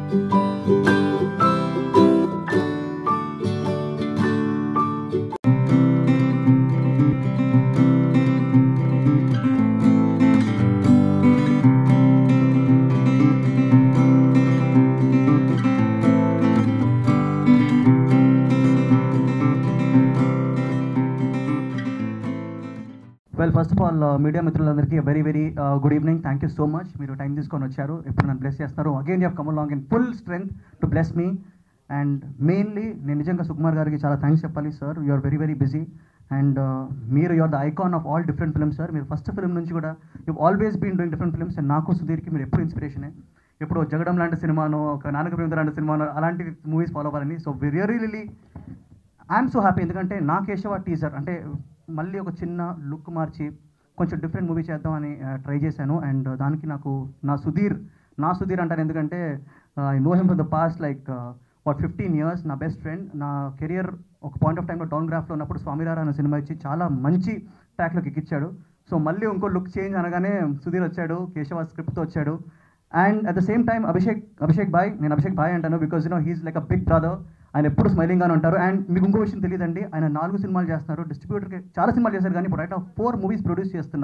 Well first of all media మిత్రులందరికీ very very good evening thank you so much మీరు time తీసుకొని వచ్చారు ఎప్పుడు నన్ను బ్లెస్ చేస్తారు again you come long in full strength to bless me and mainly నేను నిజంగా సుకుమార్ గారికి చాలా థ్యాంక్స్ చెప్పాలి sir you are very very busy and మీరు your the icon of all different films sir మీరు ఫస్ట్ ఫిల్మ్ నుంచి కూడా you always been doing different films and నాకు సుధీర్కి మీరు ఎప్పుడు ఇన్స్పిరేషనే ఎప్పుడు జగడం లాంటి సినిమానో ఒక నానక ప్రేమిత లాంటి సినిమానో అలాంటి మూవీస్ ఫాలో అవ్వాలని so very really I'm so happy ఎందుకంటే నా కేశవ టీజర్ అంటే మళ్ళీ ఒక చిన్న లుక్ మార్చి కొంచెం డిఫరెంట్ మూవీ చేద్దామని ట్రై చేశాను అండ్ దానికి నాకు నా సుధీర్ నా సుధీర్ అంటాను ఎందుకంటే I know him from the past like what fifteen years నా బెస్ట్ ఫ్రెండ్ నా కెరియర్ ఒక పాయింట్ ఆఫ్ టైంలో డౌన్ గ్రాఫ్లో ఉన్నప్పుడు స్వామిరారా అనే సినిమా ఇచ్చి చాలా మంచి ట్రాక్లోకి ఎక్కించాడు సో మళ్ళీ ఇంకో లుక్ చేంజ్ అనగానే సుధీర్ వచ్చాడు కేశవ స్క్రిప్ట్తో వచ్చాడు and at the same time Abhishek Abhishek bhai నేను అభిషేక్ బాయ్ అంటాను because you know he's like a big brother ఆయన ఎప్పుడు స్మైలింగ్గానే ఉంటారు అండ్ మీకు ఇంకో విషయం తెలియదండి ఆయన నాలుగు సినిమాలు చేస్తున్నారు డిస్ట్రిబ్యూటర్కి చాలా సినిమాలు చేశారు కానీ ఇప్పుడు right of four movies produce చేస్తున్నా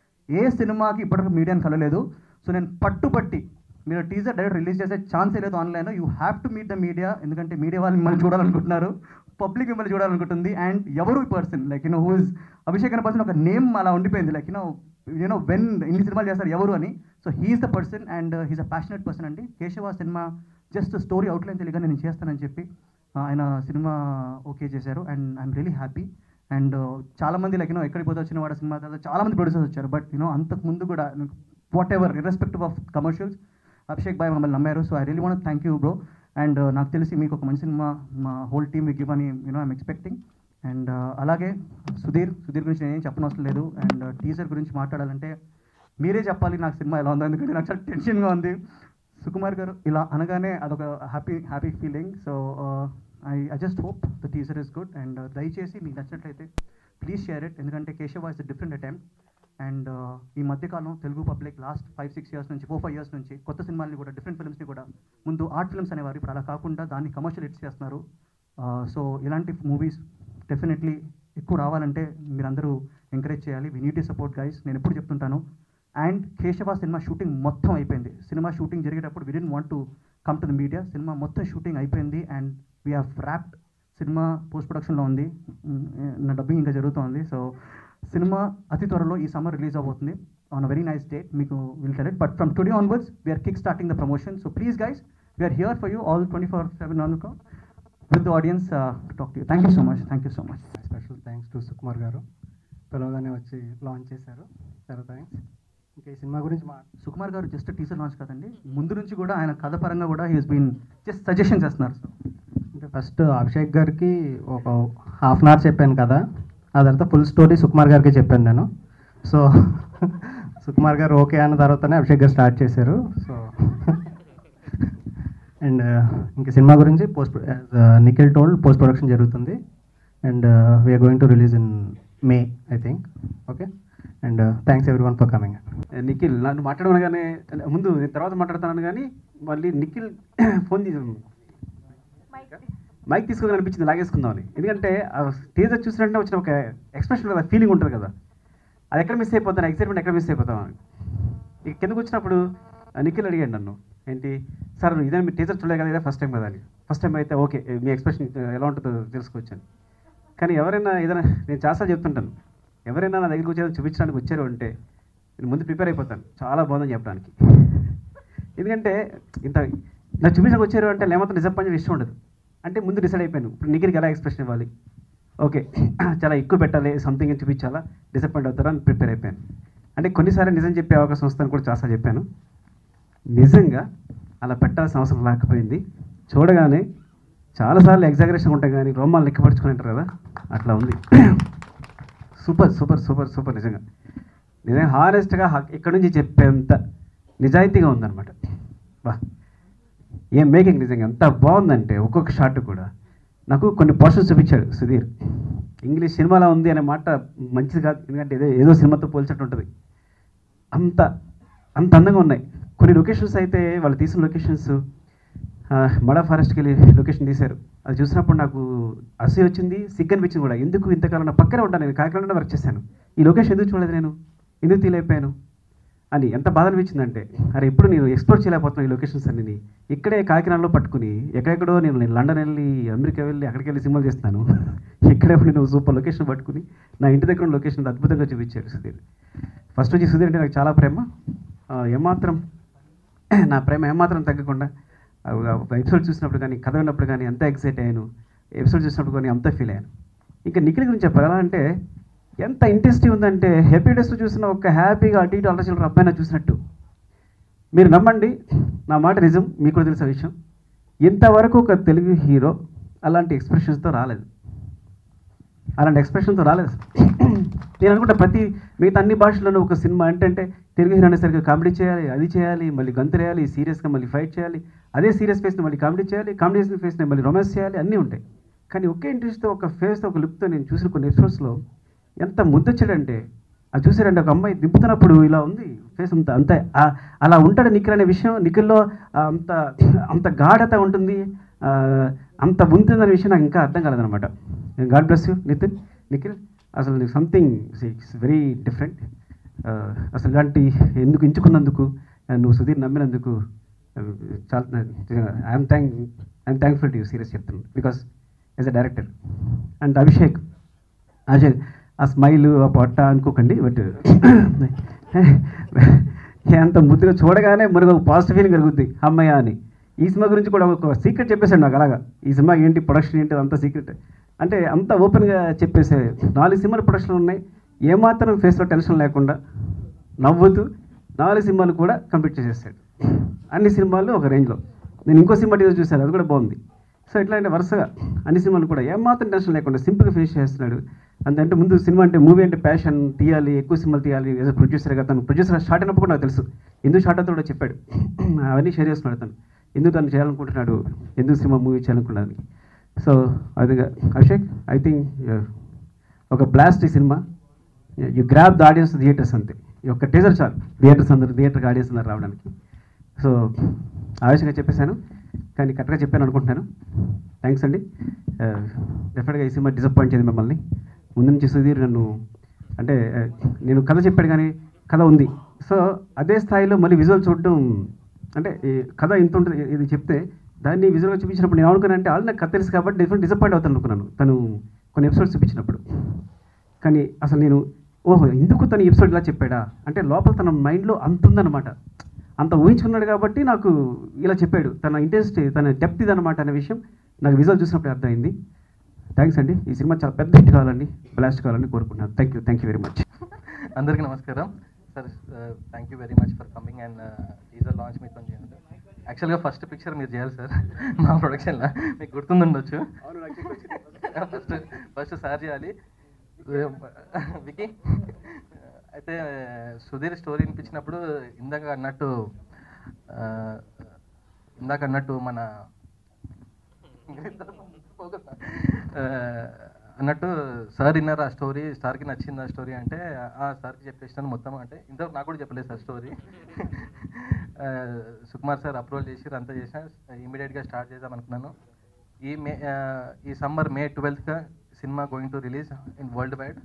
ఏ సినిమాకి ఇప్పటివరకు మీడియాని కలలేదు సో నేను పట్టుపట్టి మీరు టీజర్ డైరెక్ట్ రిలీజ్ చేసే ఛాన్సే లేదు ఆన్లైన్లో you have to meet the media ఎందుకంటే మీడియా వాళ్ళు మిమ్మల్ని చూడాలనుకుంటున్నారు పబ్లిక్ మిమ్మల్ని చూడాలనుకుంటుంది అండ్ ఎవరు person like you know who is Abhishek అనే పర్సన్ ఒక నేమ్ అలా ఉండిపోయింది లైక్ యూనో యూనో వెన్ ఇన్ని సినిమాలు చేస్తారు ఎవరు అని so he is the person and he's a passionate person అండి కేశవ సినిమా జస్ట్ స్టోరీ అవుట్లైన్ తెలియగా నేను చేస్తానని చెప్పి ఆ, ఆయన సినిమా ఓకే చేశారు and I'm really happy and చాలా మంది లైక్ యూనో ఎక్కడికి పోతే వచ్చిన వాడు సినిమా తర్వాత చాలా మంది ప్రొడ్యూసర్స్ వచ్చారు బట్ యూనో అంతకు ముందు కూడా whatever irrespective of commercials Abhishek bhai మమ్మల్ని నమ్మారు so I really want thank you bro and నాకు తెలిసి మీకు ఒక మంచి సినిమా మా హోల్ టీమ్ మీకు ఇవ్వని యూనో ఐమ్ ఎక్స్పెక్టింగ్ అండ్ అలాగే సుధీర్ సుధీర్ గురించి నేనేం చెప్పనవసరం లేదు అండ్ టీజర్ గురించి మాట్లాడాలంటే మీరే చెప్పాలి నాకు సినిమా ఎలా ఉందో ఎందుకంటే నాకు చాలా టెన్షన్గా ఉంది సుకుమార్ గారు ఇలా అనగానే అదొక happy happy feeling so I I just hope the teaser is good and దయచేసి మీకు నచ్చినట్లయితే ప్లీజ్ షేర్ ఇట్ ఎందుకంటే Keshava is different attempt and ఈ మధ్యకాలం Telugu public last five six years నుంచి ఫోర్ ఫైవ్ ఇయర్స్ నుంచి కొత్త సినిమాల్ని కూడా డిఫరెంట్ ఫిల్మ్స్ని కూడా ముందు ఆర్ట్ ఫిల్మ్స్ అనేవారు ఇప్పుడు అలా కాకుండా దాన్ని కమర్షియల్ హిట్స్ చేస్తున్నారు సో ఇలాంటి మూవీస్ డెఫినెట్లీ ఎక్కువ రావాలంటే మీరందరూ ఎంకరేజ్ చేయాలి వీ నీట్ సపోర్ట్ గైస్ నేను ఎప్పుడు చెప్తుంటాను అండ్ కేశవ సినిమా షూటింగ్ మొత్తం అయిపోయింది సినిమా షూటింగ్ జరిగేటప్పుడు we didn't want to come to the media సినిమా మొత్తం షూటింగ్ అయిపోయింది అండ్ వీ హ్యావ్ ర్యాప్డ్ సినిమా పోస్ట్ ప్రొడక్షన్లో ఉంది మ్, నా డబ్బింగ్ ఇంకా జరుగుతోంది సో సినిమా అతి త్వరలో ఈ సమ్మర్ రిలీజ్ అవబోతుంది on a very nice date మీకు will tell it but from today onwards we are kick starting the promotion so please guys we are here for you all twenty four seven on with the audience talk you thank you so much thank you so much special thanks to Sukumar గారు పిలవగానే వచ్చి launch చేశారు చాలా thanks ఇంకా ఈ cinema గురించి మా సుకుమార్ గారు జస్ట్ టీజర్ లాంచ్ కాదండి ముందు నుంచి కూడా ఆయన కథ పరంగా కూడా హీస్ బీన్ జస్ట్ సజెషన్ చేస్తున్నారు సో అంటే ఫస్ట్ అభిషేక్ గారికి ఒక హాఫ్ అన్ అవర్ చెప్పాను కదా ఆ తర్వాత ఫుల్ స్టోరీ సుకుమార్ గారికి చెప్పాను నేను సో సుకుమార్ గారు ఓకే అన్న తర్వాతనే అభిషేక్ గారు స్టార్ట్ చేశారు సో అండ్ ఇంకా సినిమా గురించి post Nikhil told post production జరుగుతుంది and we are going to release in May I think okay and thanks everyone for coming Nikhil నన్ను మాట్లాడమనగానే ముందు నేను తర్వాత మాట్లాడతాను కానీ మళ్ళీ నిఖిల్ ఫోన్ తీసి మైక్ తీసుకోగానే అనిపించింది లాగేసుకుందామని ఎందుకంటే టీజర్ చూసినట్టే వచ్చిన ఒక ఎక్స్ప్రెషన్ కదా ఫీలింగ్ ఉంటుంది కదా అది ఎక్కడ మిస్ అయిపోతాను ఎక్సైట్మెంట్ ఎక్కడ మిస్ అయిపోతామని ఇక కిందకు వచ్చినప్పుడు ఆ నిఖిల్ అడిగాడు నన్ను ఏంటి సార్ ఇదే మీ టీజర్ చూడలే కదా ఇదే ఫస్ట్ టైం కదా అని ఫస్ట్ టైం అయితే ఓకే మీ ఎక్స్ప్రెషన్ ఎలా ఉంటుందో తెలుసుకోవచ్చాను కానీ ఎవరైనా ఏదైనా నేను చాలాసార్లు చెప్తుంటాను ఎవరైనా నా దగ్గరికి వచ్చేది చూపించడానికి వచ్చారు అంటే నేను ముందు ప్రిపేర్ అయిపోతాను చాలా బాగుందని చెప్పడానికి ఎందుకంటే ఇంత నాకు చూపించడానికి వచ్చారు అంటే లేకపోతే డిసప్పాయింట్ ఇష్టం ఉండదు అంటే ముందు డిసైడ్ అయిపోయాను ఇప్పుడు నిఖిల్కి ఎలా ఎక్స్ప్రెషన్ ఇవ్వాలి ఓకే చాలా ఎక్కువ పెట్టాలి సంథింగ్ అని చూపించాలా డిసప్పాయింట్ అవుతారా అని ప్రిపేర్ అయిపోయాను అంటే కొన్నిసార్లు నిజం చెప్పే అవకాశం వస్తుందని కూడా చాలాసార్లు చెప్పాను నిజంగా అలా పెట్టాల్సిన అవసరం లేకపోయింది చూడగానే చాలాసార్లు ఎగ్జాగరేషన్ ఉంటాయి కానీ రోమాలు లెక్కపరుచుకుని అంటారు కదా అట్లా ఉంది సూపర్ సూపర్ సూపర్ సూపర్ నిజంగా నిజంగా హానెస్ట్గా ఇక్కడ నుంచి చెప్పేంత నిజాయితీగా ఉందన్నమాట బా ఏం మేకింగ్ నిజంగా ఎంత బాగుందంటే ఒక్కొక్క షాట్ కూడా నాకు కొన్ని పోర్షన్స్ చూపించాడు సుధీర్ ఇంగ్లీష్ సినిమాలో ఉంది అనే మాట మంచిది కాదు ఎందుకంటే ఏదో ఏదో సినిమాతో పోల్చినట్టు ఉంటుంది అంత అంత అందంగా ఉన్నాయి కొన్ని లొకేషన్స్ అయితే వాళ్ళు తీసిన లొకేషన్స్ ఆ, మడ ఫారెస్ట్కి వెళ్ళి లొకేషన్ తీశారు అది చూసినప్పుడు నాకు అసహ్య వచ్చింది సిగ్గు అనిపించింది కూడా ఎందుకు ఇంతకాలం నా పక్కనే ఉంటాను నేను కాకినాడలో వర్క్ చేశాను ఈ లొకేషన్ ఎందుకు చూడలేదు నేను ఎందుకు తీయలేకపోయాను అని ఎంత బాధ అనిపించిందంటే అరే ఇప్పుడు నేను ఎక్స్ప్లోర్ చేయలేకపోతున్నాను ఈ లొకేషన్స్ అన్ని ఇక్కడే కాకినాడలో పట్టుకుని ఎక్కడెక్కడో నేను నేను లండన్ వెళ్ళి అమెరికా వెళ్ళి అక్కడికి వెళ్ళి సినిమాలు చేస్తాను ఇక్కడే ఉండి నువ్వు సూపర్ లొకేషన్ పట్టుకుని నా ఇంటి దగ్గర ఉన్న లొకేషన్ అద్భుతంగా చూపించారు సుధీర్ ఫస్ట్ వచ్చి సుధీర్ అంటే నాకు చాలా ప్రేమ ఆ, ఏమాత్రం నా ప్రేమ ఏమాత్రం తగ్గకుండా ఎపిసోడ్ చూసినప్పుడు కానీ కథ విన్నప్పుడు కానీ అంత ఎక్సైట్ అయ్యాను ఎపిసోడ్ చూసినప్పుడు కానీ అంత ఫీల్ అయ్యాను ఇంకా నిఖిల్ గురించి చెప్పాలి ఎలా అంటే ఎంత ఇంట్రెస్టింగ్ ఉందంటే హ్యాపీ డేస్లో చూసిన ఒక హ్యాపీగా అటు ఇటు అల్ల చిల్లర అబ్బాయినా చూసినట్టు మీరు నమ్మండి నా మాట నిజం మీకు కూడా తెలిసిన విషయం ఇంతవరకు ఒక తెలుగు హీరో అలాంటి ఎక్స్ప్రెషన్స్తో రాలేదు అలాంటి ఎక్స్ప్రెషన్తో రాలేదు అసలు. నేను అనుకుంటా ప్రతి మిగతా అన్ని భాషల్లోనూ ఒక సినిమా ఏంటంటే తెలుగు హీరో అనేసరికి కామెడీ చేయాలి అది చేయాలి మళ్ళీ గంతులు వేయాలి సీరియస్గా మళ్ళీ ఫైట్ చేయాలి అదే సీరియస్ ఫేస్ని మళ్ళీ కామెడీ చేయాలి కామెడీ ఫేస్ని మళ్ళీ రొమాన్స్ చేయాలి అన్నీ ఉంటాయి కానీ ఒకే ఇంట్రెస్ట్తో ఒక ఫేస్తో ఒక లుక్తో నేను చూసిన కొన్ని ఎపిసోడ్స్లో ఎంత ముద్దొచ్చాడంటే అది చూసారంటే ఒక అమ్మాయి దింపుతున్నప్పుడు ఇలా ఉంది ఫేస్ అంత అంత ఆ- అలా ఉంటాడు నిఖిల్ అనే విషయం నిఖిల్లో ఆ అంత అంత గాఢత ఉంటుంది ఆ, అంత ఉంటుందనే విషయం నాకు ఇంకా అర్థం కాలేదనమాట god bless you Nitin Nikhil అసలు నీకు సంథింగ్ ఇట్స్ వెరీ డిఫరెంట్ అసలు ఇలాంటి ఎందుకు ఎంచుకున్నందుకు ఆ, నువ్వు సుధీర్ నమ్మినందుకు ఆ, చాలా I'm thank I'm thankful to you serious చెప్తున్నాను because as a director and Abhishek Ajay ఆ స్మైల్ ఆ పొట్ట అనుకోకండి బట్ ఎంత ముద్దుగా చూడగానే మనకు ఒక పాజిటివ్ ఫీలింగ్ కలుగుద్ది అమ్మయ్య అని ఈ సినిమా గురించి కూడా ఒక సీక్రెట్ చెప్పేశాడు నాకు అలాగా ఈ సినిమా ఏంటి ప్రొడక్షన్ ఏంటి అంత సీక్రెట్ అంటే అంత ఓపెన్గా చెప్పేసే నాలుగు సినిమాలు ప్రొడక్షన్ ఉన్నాయి ఏమాత్రం ఫేస్లో టెన్షన్ లేకుండా నవ్వుతూ నాలుగు సినిమాలు కూడా కంప్లీట్ చేసేసాడు అన్ని సినిమాలు ఒక రేంజ్లో నేను ఇంకో సినిమా టీజర్ చూశాను అది కూడా బాగుంది సో ఇట్లా అంటే వరుసగా అన్ని సినిమాలు కూడా ఏమాత్రం టెన్షన్ లేకుండా సింపుల్గా ఫినిష్ చేస్తున్నాడు అంతే ముందు సినిమా అంటే మూవీ అంటే ప్యాషన్ తీయాలి ఎక్కువ సినిమాలు తీయాలి ఏదో ప్రొడ్యూసర్గా తను ప్రొడ్యూసర్ స్టార్ట్ అయినప్పుడు కూడా నాకు తెలుసు ఎందుకు స్టార్ట్ అవుతాడో చెప్పాడు అవన్నీ షేర్ చేస్తున్నాడు తను ఎందుకు తను చేయాలనుకుంటున్నాడు ఎందుకు సినిమా మూవీ చేయాలనుకున్నాడు సో అది అభిషేక్ ఐ థింక్ ఒక బ్లాస్ట్ ఈ సినిమా you grab the audience theatres అంతే ఈ ఒక్క టీజర్ చాలు థియేటర్స్ అందరు థియేటర్కి ఆడియన్స్ అందరు రావడానికి సో ఆవేశంగా చెప్పేశాను కానీ కరెక్ట్గా చెప్పాను అనుకుంటున్నాను థ్యాంక్స్ అండి డెఫినెట్గా ఈ సినిమా డిసప్పాయింట్ చేయండి మిమ్మల్ని ముందు నుంచి సుధీర్ నన్ను అంటే uh, నేను కథ చెప్పాడు కానీ కథ ఉంది సో అదే స్థాయిలో మళ్ళీ విజువల్ చూడడం అంటే ఈ కథ ఇంత ఉంటుంది ఇ- ఇది చెప్తే దాన్ని విజువల్గా చూపించినప్పుడు నేను అనుకున్నాను అంటే ఆల్రెడీ నాకు కథ తెలుసు కాబట్టి డిఫరెంట్ డిసప్పాయింట్ అవుతాను అనుకున్నాను తను కొన్ని ఎపిసోడ్స్ చూపించినప్పుడు కానీ అసలు నేను ఓహో ఎందుకు తను ఎపిసోడ్ ఇలా చెప్పాడా అంటే లోపల తన మైండ్లో అంత ఉందన్నమాట అంత ఊహించుకున్నాడు కాబట్టి నాకు ఇలా చెప్పాడు తన ఇంట్రెస్ట్ తన డెప్త్ ఇదన్నమాట అనే విషయం నాకు విజువల్ చూసినప్పుడు అర్థమైంది థ్యాంక్స్ అండి ఈ సినిమా చాలా పెద్ద హిట్ కావాలండి బ్లాస్ట్ కావాలని కోరుకుంటున్నాను thank you thank you very much అందరికీ నమస్కారం sir thank you very much for coming and teaser launch మీతో చేయండి యాక్చువల్గా ఫస్ట్ పిక్చర్ మీరు చేయాలి సార్ మా ప్రొడక్షన్లో మీకు గుర్తుండొచ్చు ఫస్ట్ ఫస్ట్ సార్ చేయాలి వికీ అయితే సుధీర్ స్టోరీ వినిపించినప్పుడు ఇందాక అన్నట్టు ఆ, ఇందాక అన్నట్టు మన ఆ, అన్నట్టు సార్ విన్నారు ఆ స్టోరీ సార్కి నచ్చింది ఆ స్టోరీ అంటే ఆ సార్కి చెప్పేసినాను మొత్తం అంటే ఇంతవరకు నాకు కూడా చెప్పలేదు sir story Sukumar sir approval చేసి అంతా చేసిన ఇమీడియట్గా స్టార్ట్ చేద్దాం అనుకున్నాను ఈ మే ఆ, ఈ సమ్మర్ మే ట్వెల్త్గా సినిమా going to release in worldwide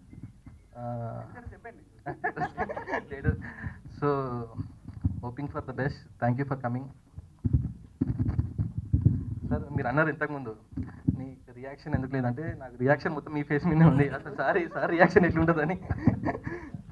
so hoping for the best thank you for coming sir మీరు అన్నారు ఇంతకుముందు నీకు రియాక్షన్ ఎందుకు లేదంటే నాకు రియాక్షన్ మొత్తం మీ ఫేస్ మీదే ఉంది అసలు సారీ సార్ రియాక్షన్ ఎట్లుంటుందని